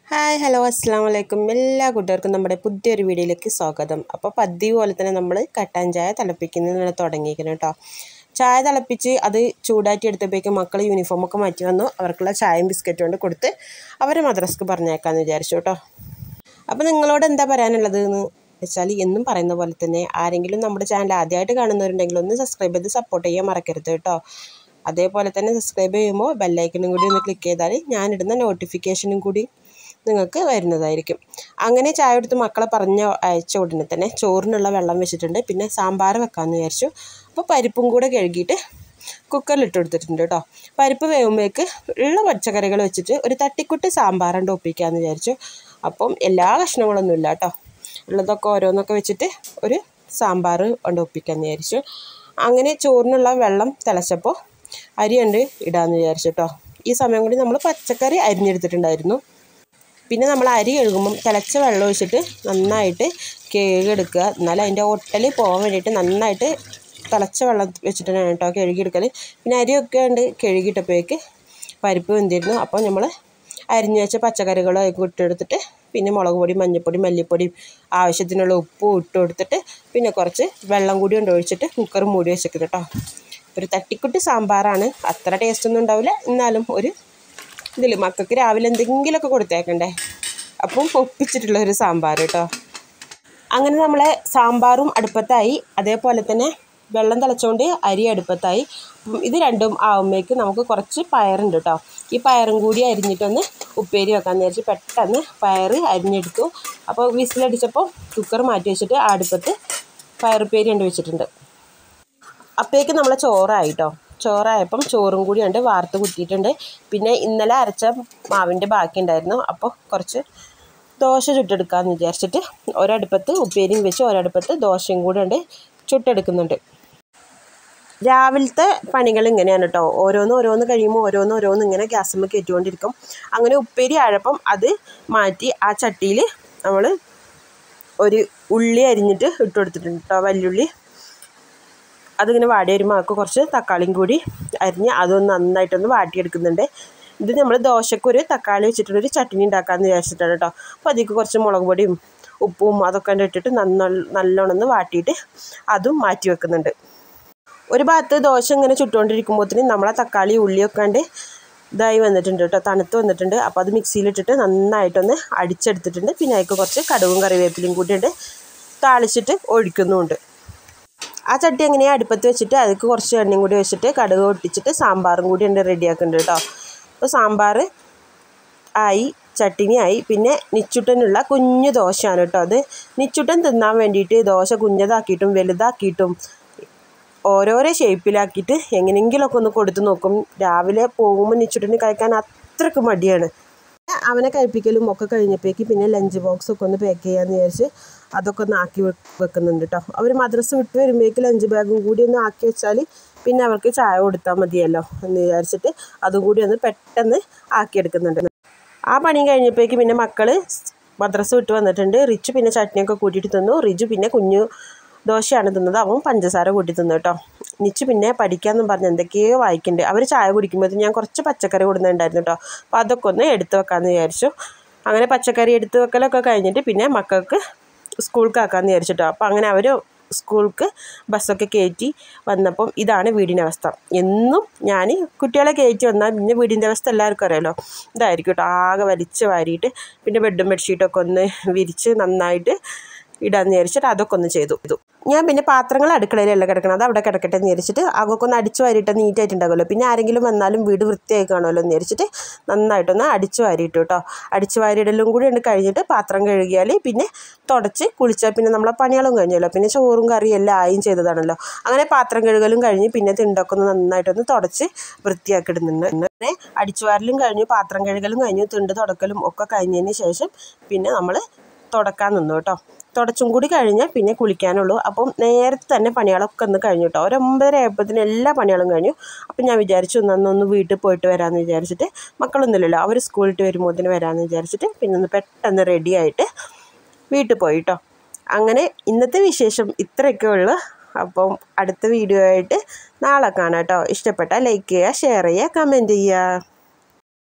hi hello അസ്സാം വലൈക്കും എല്ലാ കൂട്ടുകാർക്കും നമ്മുടെ പുതിയൊരു വീഡിയോയിലേക്ക് സ്വാഗതം അപ്പോൾ പതിവ് പോലെ തന്നെ നമ്മൾ കട്ടാൻ ചായ തിളപ്പിക്കുന്നതിനാണ് തുടങ്ങിയിരിക്കുന്നത് കേട്ടോ ചായ തിളപ്പിച്ച് അത് ചൂടാറ്റി എടുത്തപ്പോഴേക്കും മക്കൾ യൂണിഫോമൊക്കെ മാറ്റി വന്നു അവർക്കുള്ള ചായയും ബിസ്ക്കറ്റും കൊണ്ട് കൊടുത്ത് അവരെ മദ്രസ്ക്ക് പറഞ്ഞേക്കാമെന്ന് വിചാരിച്ചു കേട്ടോ അപ്പോൾ നിങ്ങളോട് എന്താ പറയാനുള്ളത് എന്ന് വെച്ചാൽ എന്നും പറയുന്ന പോലെ തന്നെ ആരെങ്കിലും നമ്മുടെ ചാനൽ ആദ്യമായിട്ട് കാണുന്നവരുണ്ടെങ്കിൽ ഒന്ന് സബ്സ്ക്രൈബ് ചെയ്ത് സപ്പോർട്ട് ചെയ്യാൻ മറക്കരുത് കേട്ടോ അതേപോലെ തന്നെ സബ്സ്ക്രൈബ് ചെയ്യുമ്പോൾ ബെല്ലൈക്കനും കൂടി ഒന്ന് ക്ലിക്ക് ചെയ്താൽ ഞാനിടുന്ന നോട്ടിഫിക്കേഷനും കൂടി നിങ്ങൾക്ക് വരുന്നതായിരിക്കും അങ്ങനെ ചായ എടുത്ത് മക്കളെ പറഞ്ഞ അയച്ച ഉടനെ തന്നെ ചോറിനുള്ള വെള്ളം വെച്ചിട്ടുണ്ട് പിന്നെ സാമ്പാർ വെക്കാമെന്ന് വിചാരിച്ചു അപ്പോൾ പരിപ്പും കൂടെ കഴുകിയിട്ട് കുക്കറിൽ ഇട്ട് കൊടുത്തിട്ടുണ്ട് കേട്ടോ പരിപ്പ് വേകുമ്പോഴേക്ക് ഉള്ള പച്ചക്കറികൾ വെച്ചിട്ട് ഒരു തട്ടിക്കുട്ടി സാമ്പാറുണ്ട് ഒപ്പിക്കാമെന്ന് വിചാരിച്ചു അപ്പം എല്ലാ കഷ്ണങ്ങളൊന്നും ഇല്ല കേട്ടോ ഉള്ളതൊക്കെ ഓരോന്നൊക്കെ വെച്ചിട്ട് ഒരു സാമ്പാർ കൊണ്ട് ഒപ്പിക്കാമെന്ന് വിചാരിച്ചു അങ്ങനെ ചോറിനുള്ള വെള്ളം തിളച്ചപ്പോൾ അരി ഉണ്ട് ഇടാമെന്ന് വിചാരിച്ചു കേട്ടോ ഈ സമയം കൂടി നമ്മൾ പച്ചക്കറി അരിഞ്ഞെടുത്തിട്ടുണ്ടായിരുന്നു പിന്നെ നമ്മൾ അരി കഴുകുമ്പം തിളച്ച വെള്ളം ഒഴിച്ചിട്ട് നന്നായിട്ട് കഴുകിയെടുക്കുക എന്നാൽ അതിൻ്റെ ഒട്ടൽ പോകാൻ വേണ്ടിയിട്ട് നന്നായിട്ട് തിളച്ച വെള്ളം വെച്ചിട്ടാണ് കേട്ടോ കഴുകിയെടുക്കൽ പിന്നെ അരിയൊക്കെ ഉണ്ട് കഴുകിയിട്ടപ്പോഴേക്ക് പരിപ്പ് വെന്തിരുന്നു അപ്പോൾ നമ്മൾ അരിഞ്ഞു വെച്ച പച്ചക്കറികൾ ഇട്ടെടുത്തിട്ട് പിന്നെ മുളക് പൊടി മഞ്ഞൾപ്പൊടി മല്ലിപ്പൊടിയും ആവശ്യത്തിനുള്ള ഉപ്പും ഇട്ട് കൊടുത്തിട്ട് പിന്നെ കുറച്ച് വെള്ളം കൂടി കൊണ്ട് ഒഴിച്ചിട്ട് കുക്കർ മൂടി വെച്ചേക്കും കേട്ടോ ഒരു തട്ടിക്കുട്ടി സാമ്പാറാണ് അത്ര ടേസ്റ്റൊന്നും ഉണ്ടാവില്ല എന്നാലും ഒരു ഇതിൽ മക്കൾക്ക് രാവിലെ എന്തെങ്കിലുമൊക്കെ കൊടുത്തേക്കണ്ടേ അപ്പം ഒപ്പിച്ചിട്ടുള്ള ഒരു സാമ്പാർ കേട്ടോ അങ്ങനെ നമ്മളെ സാമ്പാറും അടുപ്പത്തായി അതേപോലെ തന്നെ വെള്ളം തിളച്ചുകൊണ്ട് അരി അടുപ്പത്തായി ഇത് രണ്ടും ആവുമ്പോഴേക്ക് നമുക്ക് കുറച്ച് പയറുണ്ട് കേട്ടോ ഈ പയറും കൂടി അരിഞ്ഞിട്ടൊന്ന് ഉപ്പേരി വെക്കാമെന്ന് വിചാരിച്ച് പെട്ടെന്ന് പയർ അരിഞ്ഞെടുത്തു അപ്പോൾ വിസിലടിച്ചപ്പോൾ കുക്കർ മാറ്റി വെച്ചിട്ട് ആ അടുപ്പത്ത് പയറുപ്പേരി ഉണ്ട് വെച്ചിട്ടുണ്ട് അപ്പോഴേക്ക് നമ്മളെ ചോറായി കേട്ടോ ചോറായപ്പം ചോറും കൂടി ഉണ്ട് വാർത്ത് കുത്തിയിട്ടുണ്ട് പിന്നെ ഇന്നലെ അരച്ച മാവിൻ്റെ ബാക്കി ഉണ്ടായിരുന്നു അപ്പോൾ കുറച്ച് ദോശ ചുട്ടെടുക്കാമെന്ന് വിചാരിച്ചിട്ട് ഒരടുപ്പത്ത് ഉപ്പേരിയും വെച്ച് ഒരടുപ്പത്ത് ദോശയും കൂടെ ഉണ്ട് ചുട്ടെടുക്കുന്നുണ്ട് രാവിലത്തെ പണികൾ ഇങ്ങനെയാണ് കേട്ടോ ഓരോന്ന് ഓരോന്ന് കഴിയുമ്പോൾ ഓരോന്ന് ഓരോന്ന് ഇങ്ങനെ ഗ്യാസുമ്മ കയറ്റിക്കൊണ്ടിരിക്കും അങ്ങനെ ഉപ്പേരി ആഴപ്പം അത് മാറ്റി ആ ചട്ടിയിൽ നമ്മൾ ഒരു ഉള്ളി അരിഞ്ഞിട്ട് ഇട്ട് കൊടുത്തിട്ടുണ്ട് കേട്ടോ വല്യുള്ളി അതിങ്ങനെ വാടി വരുമ്പോൾ നമുക്ക് കുറച്ച് തക്കാളിയും കൂടി അരിഞ്ഞ് അതൊന്ന് നന്നായിട്ടൊന്ന് വാട്ടിയെടുക്കുന്നുണ്ട് ഇത് നമ്മൾ ദോശക്കൊരു തക്കാളി വെച്ചിട്ടൊരു ചട്നി ഉണ്ടാക്കാമെന്ന് വിചാരിച്ചിട്ടാണ് കേട്ടോ അപ്പോൾ അതിലേക്ക് കുറച്ച് മുളക് പൊടിയും ഉപ്പും അതൊക്കെ ഇട്ടിട്ട് നന്ന നല്ലോണം ഒന്ന് വാട്ടിയിട്ട് അതും മാറ്റി വെക്കുന്നുണ്ട് ഒരു ഭാഗത്ത് ദോശ ഇങ്ങനെ ചുട്ടുകൊണ്ടിരിക്കുമ്പോഴത്തേനും നമ്മളെ തക്കാളി ഉള്ളിയൊക്കെ ഉണ്ട് ഇതായി വന്നിട്ടുണ്ട് കേട്ടോ തണുത്ത് വന്നിട്ടുണ്ട് അപ്പോൾ അത് മിക്സിയിലിട്ടിട്ട് നന്നായിട്ടൊന്ന് അടിച്ചെടുത്തിട്ടുണ്ട് പിന്നെ അതിലേക്ക് കുറച്ച് കടുവും കറിവേപ്പിലയും കൂടി ഉണ്ട് താളിച്ചിട്ട് ഒഴിക്കുന്നുമുണ്ട് ആ ചട്ടി എങ്ങനെയാണ് അടുപ്പത്ത് വെച്ചിട്ട് അതിലേക്ക് കുറച്ച് എണ്ണയും കൂടി വെച്ചിട്ട് കടുക് പൊട്ടിച്ചിട്ട് സാമ്പാറും കൂടി ഉണ്ട് റെഡിയാക്കുന്നുണ്ട് കേട്ടോ അപ്പോൾ സാമ്പാർ ആയി ചട്ടിനി ആയി പിന്നെ നിച്ചുട്ടനുള്ള കുഞ്ഞു ദോശയാണ് കേട്ടോ അത് നിച്ചുട്ടൻ തിന്നാൻ വേണ്ടിയിട്ട് ദോശ കുഞ്ഞതാക്കിയിട്ടും വലുതാക്കിയിട്ടും ഓരോരോ ഷേപ്പിലാക്കിയിട്ട് എങ്ങനെയെങ്കിലുമൊക്കെ ഒന്ന് കൊടുത്ത് നോക്കും രാവിലെ പോകുമ്പോൾ നിച്ചുട്ടന് കഴിക്കാൻ അത്രയ്ക്ക് മടിയാണ് അവനെ കഴിപ്പിക്കലും ഒക്കെ കഴിഞ്ഞപ്പോഴേക്ക് പിന്നെ ലഞ്ച് ബോക്സ് ഒക്കെ ഒന്ന് പാക്ക് ചെയ്യാമെന്ന് വിചാരിച്ച് അതൊക്കെ ഒന്ന് ആക്കി വെക്കുന്നുണ്ട് കേട്ടോ അവർ മദ്രസ വിട്ട് വരുമ്പോഴേക്ക് ലഞ്ച് ബാഗും കൂടി ഒന്ന് ആക്കി വെച്ചാൽ പിന്നെ അവർക്ക് ചായ കൊടുത്താൽ മതിയല്ലോ എന്ന് വിചാരിച്ചിട്ട് അതും കൂടി ഒന്ന് പെട്ടെന്ന് ആക്കിയെടുക്കുന്നുണ്ട് ആ പണി കഴിഞ്ഞപ്പോഴേക്ക് പിന്നെ മക്കൾ മദ്രസ വിട്ട് വന്നിട്ടുണ്ട് റിച്ചു പിന്നെ ചട്നിയൊക്കെ കൂട്ടിയിട്ട് തിന്നു റിജു പിന്നെ കുഞ്ഞു ദോശയാണ് തിന്നത് അവൻ പഞ്ചസാര കൂട്ടി തിന്നു കേട്ടോ നിച്ച് പിന്നെ പഠിക്കാമെന്നും പറഞ്ഞ് എന്തൊക്കെയോ വായിക്കുന്നുണ്ട് അവർ ചായ കുടിക്കുമ്പോഴത്തേക്കും ഞാൻ കുറച്ച് പച്ചക്കറി കൊടുക്കുന്നുണ്ടായിരുന്നു കേട്ടോ അപ്പോൾ അതൊക്കെ ഒന്ന് എടുത്ത് വെക്കാമെന്ന് വിചാരിച്ചു അങ്ങനെ പച്ചക്കറി എടുത്ത് വെക്കലൊക്കെ കഴിഞ്ഞിട്ട് പിന്നെ മക്കൾക്ക് സ്കൂൾക്കാക്കാമെന്ന് വിചാരിച്ചിട്ടോ അപ്പോൾ അങ്ങനെ അവർ സ്കൂൾക്ക് ബസ്സൊക്കെ കയറ്റി വന്നപ്പം ഇതാണ് വീടിൻ്റെ അവസ്ഥ എന്നും ഞാൻ കുട്ടികളെ കയറ്റി വന്നാൽ പിന്നെ വീടിൻ്റെ അവസ്ഥ എല്ലാവർക്കും അറിയാലോ ഇതായിരിക്കും കേട്ടോ ആകെ വലിച്ച് വാരിയിട്ട് പിന്നെ ബെഡും ബെഡ്ഷീറ്റൊക്കെ ഒന്ന് വിരിച്ച് നന്നായിട്ട് ഇടാമെന്ന് വിചാരിച്ചിട്ട് അതൊക്കെ ഒന്ന് ചെയ്തു ഇതു ഞാൻ പിന്നെ പാത്രങ്ങൾ അടുക്കളയിലല്ല കിടക്കണം അത് അവിടെ കിടക്കട്ടെ എന്ന് വിചാരിച്ചിട്ട് അതൊക്കെ ഒന്ന് അടിച്ചു വാരിയിട്ട് നീറ്റായിട്ടുണ്ടാകുമല്ലോ പിന്നെ ആരെങ്കിലും വന്നാലും വീട് വൃത്തിയായി കാണുമല്ലോ എന്ന് വിചാരിച്ചിട്ട് നന്നായിട്ടൊന്ന് അടിച്ചു വാരിയിട്ടു കേട്ടോ അടിച്ചു വാരിയിടലും കൂടി ഉണ്ട് കഴിഞ്ഞിട്ട് പാത്രം കഴുകിയാൽ പിന്നെ തുടച്ച് കുളിച്ചാൽ പിന്നെ നമ്മളെ പണികളും കഴിഞ്ഞല്ലോ പിന്നെ ചോറും കറിയും എല്ലാം ആയും ചെയ്തതാണല്ലോ അങ്ങനെ പാത്രം കഴുകലും കഴിഞ്ഞ് പിന്നെ തിണ്ടൊക്കെ ഒന്ന് നന്നായിട്ടൊന്ന് തുടച്ച് വൃത്തിയാക്കി ഇടുന്നുണ്ട് അങ്ങനെ അടിച്ചു വാരലും കഴിഞ്ഞു പാത്രം കഴുകലും കഴിഞ്ഞു തിണ്ട് തുടക്കലും ഒക്കെ കഴിഞ്ഞതിന് ശേഷം പിന്നെ നമ്മൾ തുടക്കാൻ നിന്നു കേട്ടോ തുടച്ചും കൂടി കഴിഞ്ഞാൽ പിന്നെ കുളിക്കാനുള്ളൂ അപ്പം നേരത്തെ തന്നെ പണികളൊക്കെ ഒന്ന് കഴിഞ്ഞു കേട്ടോ ഒരു ഒമ്പതര ആയപ്പോഴത്തേന് എല്ലാ പണികളും കഴിഞ്ഞു അപ്പം ഞാൻ വിചാരിച്ചു നന്നൊന്ന് വീട്ടിൽ പോയിട്ട് വരാമെന്ന് വിചാരിച്ചിട്ട് മക്കളൊന്നുമില്ലല്ലോ അവർ സ്കൂളിൽ വരുമ്പോഴത്തേന് വരാമെന്ന് വിചാരിച്ചിട്ട് പിന്നെ ഒന്ന് പെട്ടെന്ന് റെഡി ആയിട്ട് വീട്ടിൽ പോയി കേട്ടോ അങ്ങനെ ഇന്നത്തെ വിശേഷം ഇത്രയൊക്കെ ഉള്ളു അപ്പം അടുത്ത വീഡിയോ ആയിട്ട് നാളെ കാണാം കേട്ടോ ഇഷ്ടപ്പെട്ടാൽ ലൈക്ക് ചെയ്യുക ഷെയർ ചെയ്യുക കമൻറ്റ് ചെയ്യുക